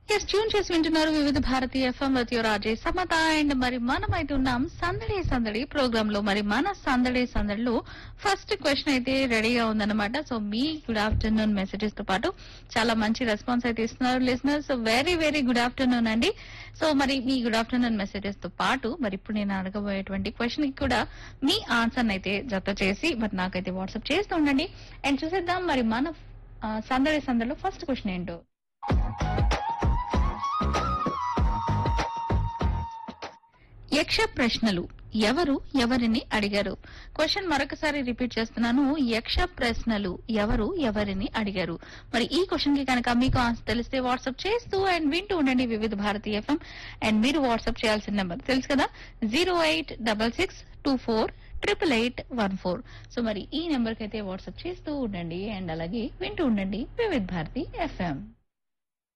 yes tune చేసి వింటున్నారు Vividh Bharati FM with your RJ Samatha and మరి మనం అయితే ఉన్నాం సందడి సందడి ప్రోగ్రామ్ లో మరి మన సందడి సందడిలో ఫస్ట్ క్వశ్చన్ అయితే రెడీగా ఉందన్నమాట సో మీ గుడ్ ఆఫ్టర్నూన్ మెసేజెస్ తో పాటు చాలా మంచి రెస్పాన్స్ అయితే ఇస్తున్నారు listener so very very good afternoon అండి సో మరి మీ గుడ్ ఆఫ్టర్నూన్ మెసేజెస్ తో పాటు మరి ఇప్పుడు నేను అడగబోయేటువంటి క్వశ్చన్ కి కూడా మీ ఆన్సర్ అయితే జత చేసి మరి నాకైతే వాట్సాప్ చేస్తూ ఉండండి అండ్ చూసేద్దాం మరి మన ఆ, సందడి సందడిలో ఫస్ట్ క్వశ్చన్ ఏంటో యక్ష ప్రశ్నలు ఎవరు ఎవరిని అడిగారు క్వశ్చన్ మరొకసారి రిపీట్ చేస్తున్నాను యక్ష ప్రశ్నలు ఎవరు ఎవరిని అడిగారు మరి ఈ క్వశ్చన్ కి కనుక మీకు ఆన్సర్ తెలిస్తే వాట్సాప్ చేస్తూ అండ్ వింటూ ఉండండి వివిధ భారతి ఎఫ్ఎం అండ్ మీరు వాట్సాప్ చేయాల్సిన నెంబర్ తెలుసు కదా zero eight double six two four triple eight one four so మరి ఈ నెంబర్ కి అయితే వాట్సాప్ చేస్తూ ఉండండి అండ్ అలాగే వింటూ ఉండండి వివిధ భారతి ఎఫ్ఎం